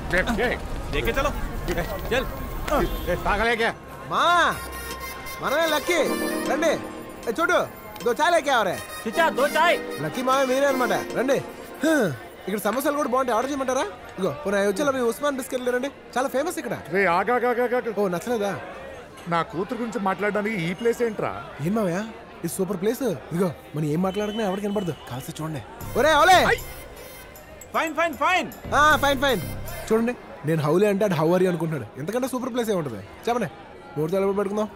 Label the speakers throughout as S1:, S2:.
S1: लेके चलो चल
S2: తాగలేకే
S3: మా మనమే లక్కీ రండి ఏ, చూడు దో చాయ్ లేకే అవరే
S1: चिचा दो चाय
S3: లక్కీ మామే మీరే అనమాట రండి హ, ఇక్కడ సమోసాలు కూడా బాగుంటాయి ఆర్డర్ చేయమంటారా ఇగో పోనీ వచ్చేలా మీ ఉస్మాన్ బిస్కెట్లు రండి చాలా ఫేమస్ ఇక్కడ
S2: రే ఆగా
S3: ఓ నచ్చలేదా
S2: నా కూతురు గురించి మాట్లాడడానికి ఈ ప్లేస్ ఏంట్రా
S3: ఏం మావయ్య ఇది సూపర్ ప్లేస్ ఇదిగో మనం ఏం మాట్లాడుకున్నా ఎవరికి కనపడదు కాల్సి చూడండి ఒరే ఓలే
S1: फाइन फाइन फाइन
S3: ఆ, ఫైన్ ఫైన్ చూడండి నేను హౌలే అంటే అటు హౌవరి అనుకుంటున్నాడు ఎందుకంటే సూపర్ ప్లేస్ ఏ ఉంటుంది చెప్పండి మూడు తలపు పెట్టుకుందాం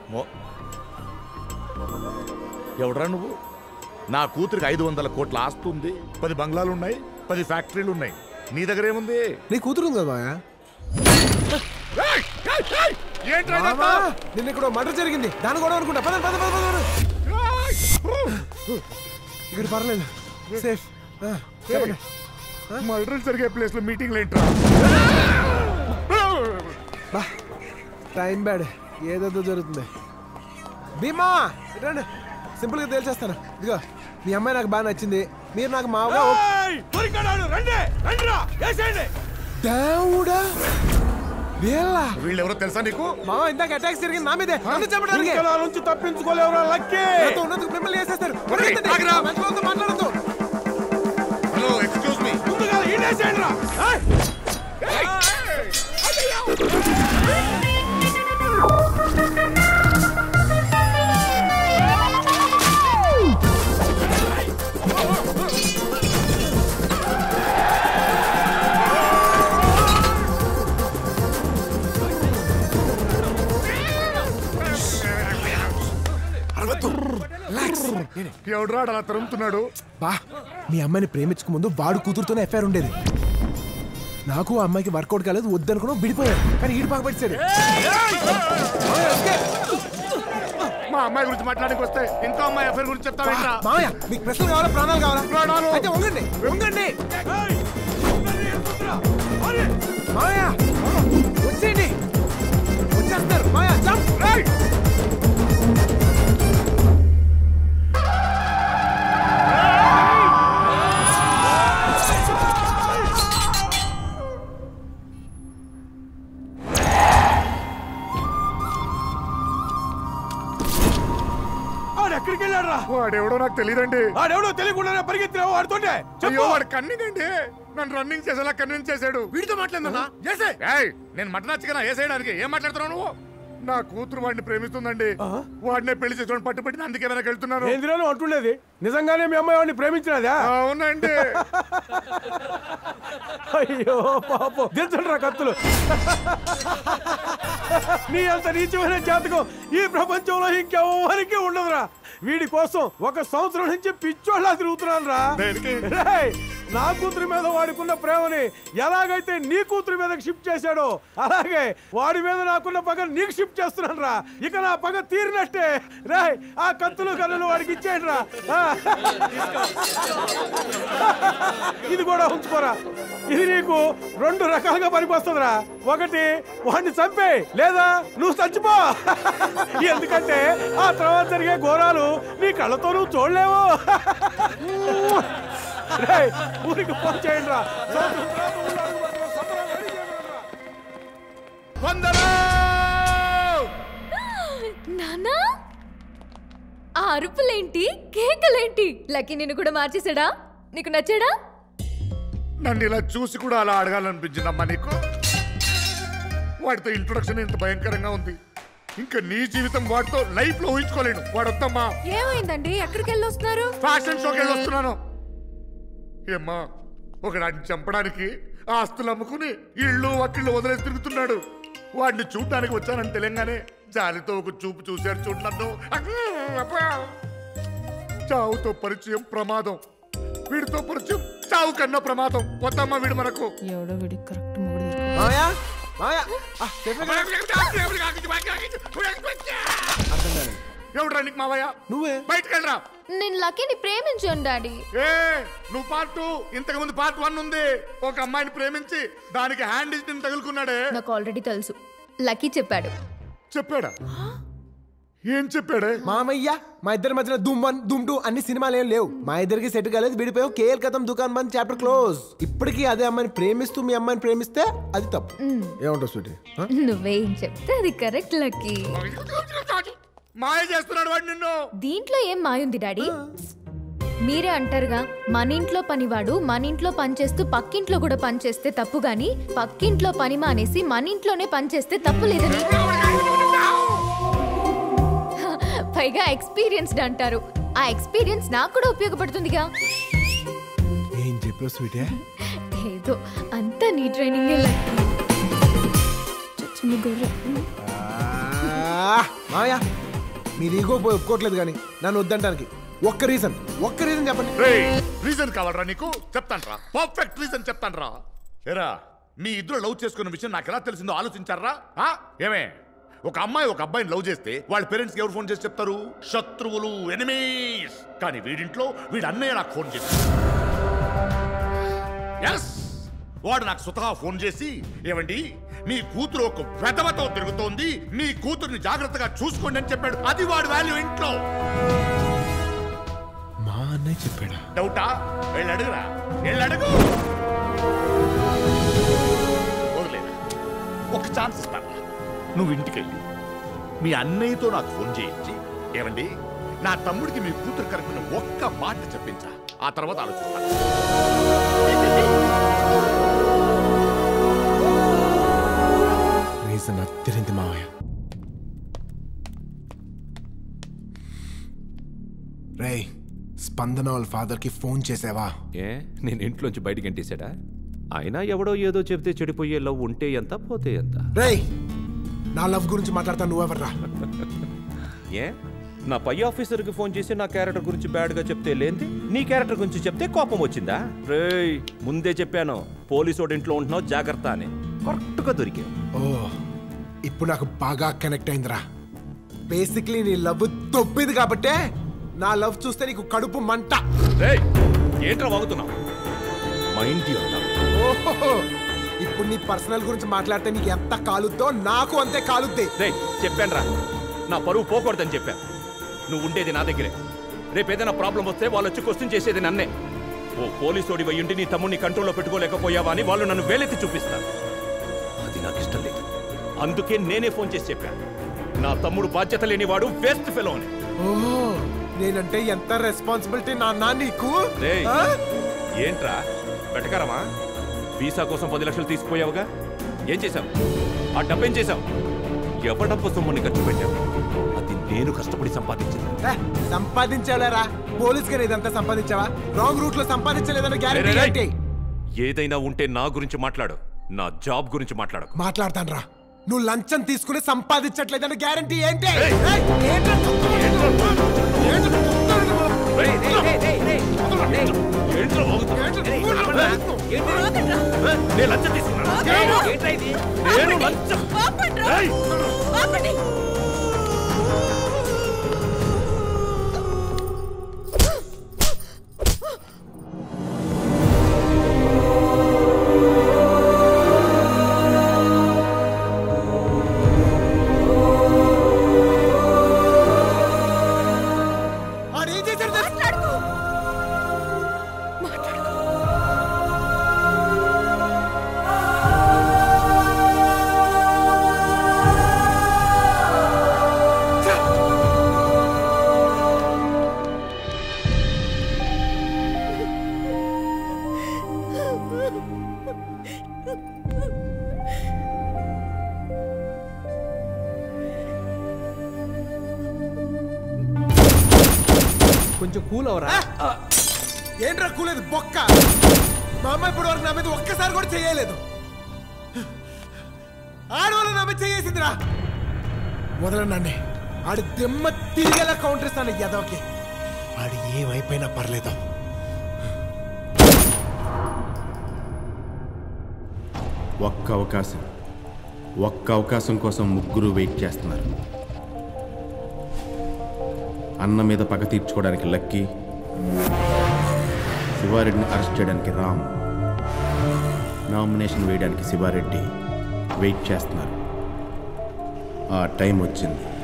S2: ఎవడ్రా నువ్వు నా కూతురికి ఐదు వందల కోట్ల ఆస్తి ఉంది పది బంగ్లాలు ఉన్నాయి పది ఫ్యాక్టరీలు ఉన్నాయి నీ దగ్గర ఏముంది
S3: నీ కూతురు ఉంది కదా మావయ్య
S2: ఏయ్! ఏయ్! ఏయ్! ఏంట్రా ఇదంతా?
S3: మామా, నిన్న ఇక్కడ మర్డర్ జరిగింది దాని కూడా అనుకుంటా పద పద పద పద
S2: ఏయ్!
S3: ఇక్కడ పర్లేదు సేఫ్ ఆ, చెప్పండి
S2: మర్డర్ జరిగే ప్లేస్ లో మీటింగ్లు ఏంట్రా
S3: బా టైం బ్యాడ్ ఏదేదో జరుగుతుంది భీమా రండి సింపుల్ గా తేల్చేస్తాను ఇదిగో మీ అమ్మాయి నాకు బాగా నచ్చింది మీరు నాకు మామూలుగా ఓ-
S1: దొరికడాడు రండి రండిరా వేసేయండి
S3: దేవుడా వీళ్ళ
S2: వీళ్ళు ఎవరో తెలుసా నీకు
S3: మామ ఇందాక అటాక్స్ జరిగింది నా మీదే నన్ను చెప్పడానికి
S1: ఇంకలా నుంచి తప్పించుకోలేవురా లక్కీ
S3: నాతో ఉన్నందుకు మిమ్మల్ని వేసేస్తారు
S2: ఒరేయ్, ఆగ్రా.
S3: మంచి మాట్లాడద్దు
S2: హలో ఎక్స్క్యూజ్ మీ
S1: ముందుగా ఈడేసేయండి రా
S2: ఎవడ్రా అలా తరుముతున్నాడు
S3: బా మీ అమ్మాయిని ప్రేమించక ముందు వాడు కూతురుతోనే ఎఫ్ఐఆర్ ఉండేది నాకు ఆ అమ్మాయికి వర్కౌట్ కాలేదు వద్దనుకున్నాం విడిపోయాడు కానీ ఈడు బాగా పడిచాడు
S2: మా అమ్మాయి గురించి మాట్లాడడానికి వస్తే ఇంకో అమ్మాయి అఫేర్ గురించి చెప్తావేంట్రా
S3: మామయ్య మీకు ప్రశ్నలు కావాలా ప్రాణాలు కావాలా
S2: ప్రాణాలు.
S3: అయితే వంగండి వంగండి మామయ్య వచ్చేయండి వచ్చేస్తారు మామయ్య జంప్
S2: ఏయ్!
S1: వాడు ఎక్కడికి వెళ్ళాడు రా
S2: వాడెవడో నాకు తెలియదండి
S1: వాడెవడో తెలియకుండానే పరిగెత్తినావు వాడుతుంటే
S2: అయ్యో వాడు కన్నింగ్ నన్ను రన్నింగ్ చేసేలా కన్విన్స్ చేశాడు
S1: వీడితో మాట్లాడిందన్నా చేసే
S2: ఏయ్ నేను మటన్ చికెన్ వేసేయడానికి ఏం మాట్లాడుతున్నావు నువ్వు నా కూతురు వాడిని ప్రేమిస్తుందండి వాడినే పెళ్లి చేసుకోవడం పట్టుబట్టి అందుకే వెనక వెళ్తున్నాను
S1: ఏందిరా నువ్వు అంటుండేది నిజంగానే మీ అమ్మాయి వాడిని ప్రేమించినదా
S2: అవునండి
S1: అయ్యో పాపం దించండి రా కత్తులు నీ అంత నీచమైన జాతకం ఈ ప్రపంచంలో ఇంకెవరికి ఉండదురా వీడి కోసం ఒక సంవత్సరం నుంచి పిచ్చోళ్ళ తిరుగుతున్నాను రా
S2: దేనికి?
S1: రేయ్, నా కూతురి మీద వాడికున్న ప్రేమని ఎలాగైతే నీ కూతురి మీదకి షిఫ్ట్ చేశాడో అలాగే వాడి మీద నాకున్న పగ నీకు షిఫ్ట్ చేస్తున్నాను రా ఇక నా పగ తీరినట్టే రే ఆ కత్తులు కన్నులు వాడికి ఇచ్చేయండి రా ఆ. ఇది కూడా ఉంచుకోరా ఇది నీకు రెండు రకాలుగా పనికొస్తుందిరా ఒకటి వాడిని చంపే లేదా నువ్వు చచ్చిపో ఎందుకంటే ఆ తర్వాత జరిగే ఘోరాలు నీ కళ్ళతో నువ్వు చూడలేవు రేయ్, ఊరికి ఫోన్ చేయండి రా
S4: నానా ఆ అరుపులేంటి కేకలేంటి లక్కీ నిన్ను కూడా మార్చేసాడా నీకు నచ్చాడా
S2: నన్ను ఇలా చూసి కూడా అలా అడగాలనిపించిందమ్మా నీకు వాడితో ఇంట్రొడక్షన్ ఇంత భయంకరంగా ఉంది ఇంకా నీ జీవితం వాడితో లైఫ్ లో ఊహించుకోలేను వాడు వద్దమ్మా
S4: ఏమైందండి ఎక్కడికి వెళ్ళి వస్తున్నారు
S2: ఫ్యాషన్ షోకి వెళ్ళి వస్తున్నాను ఏమ్మా ఒకడాన్ని చంపడానికి ఆస్తులు అమ్ముకుని ఇళ్ళు వకిళ్ళు వదిలేసి తిరుగుతున్నాడు వాడిని చూడడానికి వచ్చానని తెలంగాణ జాలితో ఒక చూపు చూశాడు చూడు నన్ను అబ్బా! చావుతో పరిచయం ప్రమాదం వీడితో పరిచయం చావు కన్నా ప్రమాదం వద్దమ్మా వీడు మనకు
S4: ఎవడో వీడి కరెక్ట్
S3: మామయ్య మామయ్య ఆ, చెప్పే కదా. అర్థం కాలేదు
S2: ఎవడ్రా నీకు మావయ్య
S3: నువ్వే
S2: బయటకు వెళ్ళరా
S4: నేను లక్కీని ప్రేమించాను డాడీ
S2: ఏ నువ్వు పార్ట్ టూ ఇంతకు ముందు పార్ట్ వన్ ఉంది ఒక అమ్మాయిని ప్రేమించి దానికి హ్యాండ్ ఇచ్చి తగులుకున్నాడే
S4: నాకు ఆల్రెడీ తెలుసు లక్కీ చెప్పాడు
S2: చెప్పాడా ఏం చెప్పాడే
S3: మామయ్య మా ఇద్దరి మధ్యన దుమ్ వన్ దుమ్ టూ అన్ని సినిమాలు ఏం లేవు మా ఇద్దరికి సెట్ కాలేదు విడిపోయావు కేఎల్ కథం దుకాన్ బంద్ చాప్టర్ క్లోజ్ ఇప్పటికీ అదే అమ్మాయిని ప్రేమిస్తూ మీ అమ్మాయిని ప్రేమిస్తే అది తప్పు ఏమంటావు స్వీటీ ఆ?
S4: నువ్వేం చెప్తే అది కరెక్ట్ లక్కీ
S2: మాయ చేస్తున్నాడు వాడు నిన్ను
S4: దీంట్లో ఏం మాయుంది డాడీ మీరే అంటారుగా మన ఇంట్లో పనివాడు మన ఇంట్లో పని చేస్తూ పక్కింట్లో కూడా పని చేస్తే తప్పు గాని పక్కింట్లో పని మానేసి మన ఇంట్లోనే పని చేస్తే తప్పు లేదని పైగా ఎక్స్పీరియన్స్డ్ అంటారు ఆ ఎక్స్పీరియన్స్ నాకు కూడా ఉపయోగపడుతుందిగా
S3: ఏం చెప్పావు స్వీటీ
S4: ఏదో అంతా నీ ట్రైనింగ్ చచ్చిన గొర్రె
S3: మామయ్య మీరు ఈగో పోయి ఒప్పుకోవట్లేదు కానీ నన్ను వద్దంటానికి ఒక్క రీజన్ ఒక్క రీజన్ చెప్పండి
S2: రీజన్ కావాలరా నీకు చెప్తాన్రా పర్ఫెక్ట్ రీజన్ చెప్తాన్రా ఎరా మీ ఇద్దరు లవ్ చేసుకున్న విషయం నాకు ఎలా తెలిసిందో ఆలోచించారా ఆ? ఏమే ఒక అమ్మాయి ఒక అబ్బాయిని లవ్ చేస్తే వాళ్ళ పేరెంట్స్ ఎవరు ఫోన్ చేసి చెప్తారు శత్రువులు ఎనిమీస్ కానీ వీడింట్లో వీడి అన్నయ్య నాకు ఫోన్ చేశాడు ఎస్ వాడు నాకు స్వతహా ఫోన్ చేసి ఏమండి మీ కూతురు ఒక వెధవతో తిరుగుతోంది మీ కూతుర్ని జాగ్రత్తగా చూసుకోండి అని చెప్పాడు అది వాడి వాల్యూ ఇంట్లో
S3: మా అన్నయ్య చెప్పాడా
S2: డౌటా వెళ్ళి అడుగురా వెళ్ళి అడుగు వదిలేరా ఒక ఛాన్స్ ఇస్తాను నువ్వు ఇంటికి వెళ్ళి మీ అన్నయ్యతో నాకు ఫోన్ చేయించి ఏమండి నా తమ్ముడికి మీ కూతురు కరెక్ట్ ఒక్క మాట చెప్పించా ఆ తర్వాత ఆలోచిస్తాను
S3: రీజన్ అత్తిరింది మావయ్య రేయ్ స్పందన వాళ్ళ ఫాదర్కి ఫోన్ చేసావా
S5: ఏ నేను ఇంట్లోంచి బయటికి ఎంటేశాడా అయినా ఎవడో ఏదో చెబితే చెడిపోయే లవ్ ఉంటే ఎంత పోతే ఎంత
S3: రేయ్ నా లవ్ గురించి మాట్లాడతా నువ్వెవర్రా
S5: ఏ నా పై ఆఫీసర్కి ఫోన్ చేసి నా క్యారెక్టర్ గురించి బ్యాడ్గా చెప్తే లేంది నీ క్యారెక్టర్ గురించి చెప్తే కోపం వచ్చిందా రేయ్ ముందే చెప్పాను పోలీసోడు ఇంట్లో ఉంటున్నావు జాగ్రత్త అని కరెక్ట్గా దొరికావు
S3: ఓ ఇప్పుడు నాకు బాగా కనెక్ట్ అయిందిరా బేసిక్లీ నీ లవ్ తొప్పిది కాబట్టే నా లవ్ చూస్తే నీకు కడుపు మంట
S5: రేయ్ ఏంట్రా వాగుతున్నావు మా ఇంటి ఉంటావు
S3: ఓహో ఇప్పుడు నీ పర్సనల్ గురించి మాట్లాడితే నీకు ఎంత కాలుద్దో నాకు అంతే కాలుద్ది
S5: రేయ్ చెప్పానురా నా పరువు పోకూడదని చెప్పాను నువ్వు ఉండేది నా దగ్గరే రేపు ఏదైనా ప్రాబ్లం వస్తే వాళ్ళు వచ్చి క్వశ్చన్ చేసేది నన్నే ఓ పోలీసోడి వయ్యుండి నీ తమ్ముడిని కంట్రోల్లో పెట్టుకోలేకపోయావా అని వాళ్ళు నన్ను వేలెత్తి చూపిస్తారు అది నాకు ఇష్టం లేదు అందుకే నేనే ఫోన్ చేసి చెప్పాను నా తమ్ముడు బాధ్యత లేనివాడు వేస్ట్ ఫెలో అని
S3: ఓహో నేనంటే ఎంత రెస్పాన్సిబిలిటీ నాన్న నీకు
S5: రేయ్
S3: ఆ?
S5: ఏంట్రా వెటకారమా వీసా కోసం పది లక్షలు తీసుకుపోయావుగా ఏం చేశావు ఆ డబ్బేం చేశావు ఎవరి డబ్బు సొమ్ముని ఖర్చు పెట్టావు అది నేను కష్టపడి సంపాదించింది
S3: ఏ, సంపాదించాలేరా పోలీస్ గారు ఇదంతా సంపాదించావా రాంగ్ రూట్ లో సంపాదించలేదన్న
S5: రేయ్,
S3: గ్యారెంటీ
S5: రేయ్,
S3: ఏంటి
S5: రేయ్. ఏదైనా ఉంటే నా గురించి మాట్లాడు నా జాబ్ గురించి మాట్లాడకు
S3: మాట్లాడతాను రా నువ్వు లంచం తీసుకుని సంపాదించట్లేదన్న గ్యారెంటీ ఏంటి
S5: ఏయ్!
S3: ఏయ్, ఏంట్రా చెప్తున్నావు? ఏంట్రా చెప్తున్నావు?
S5: రేయ్, రేయ్, రేయ్, రేయ్, రేయ్. రేయ్, ఏంట్రా వాగుతున్నావ్?
S3: ఏంట్రా
S5: రేయ్,
S3: చెప్తున్నావు?
S5: ఏ, నేను లంచం తీసుకున్నాను నేను లంచం రేయ్,
S3: ఆడు ఏం చేశాడు తెలుసా?
S1: కొంచెం కూల్ అవరా
S3: ఏంట్రా కూలేదు బొక్క మా అమ్మ ఇప్పటి వరకు నా మీద ఒక్కసారి కూడా చేయలేదు ఆడవాళ్ళు నా మీద చేసిందిరా వదలండి ఆడి దెమ్మ తిరిగేలా కౌంటర్ ఇస్తాను యదవకి ఆడు ఏమైపోయినా పర్లేదు
S6: ఒక్క అవకాశం ఒక్క అవకాశం కోసం ముగ్గురు వెయిట్ చేస్తున్నారు అన్న మీద పగ తీర్చుకోవడానికి లక్కీ శివారెడ్డిని అరెస్ట్ చేయడానికి రామ్ నామినేషన్ వేయడానికి శివారెడ్డి వెయిట్ చేస్తున్నారు ఆ టైం వచ్చింది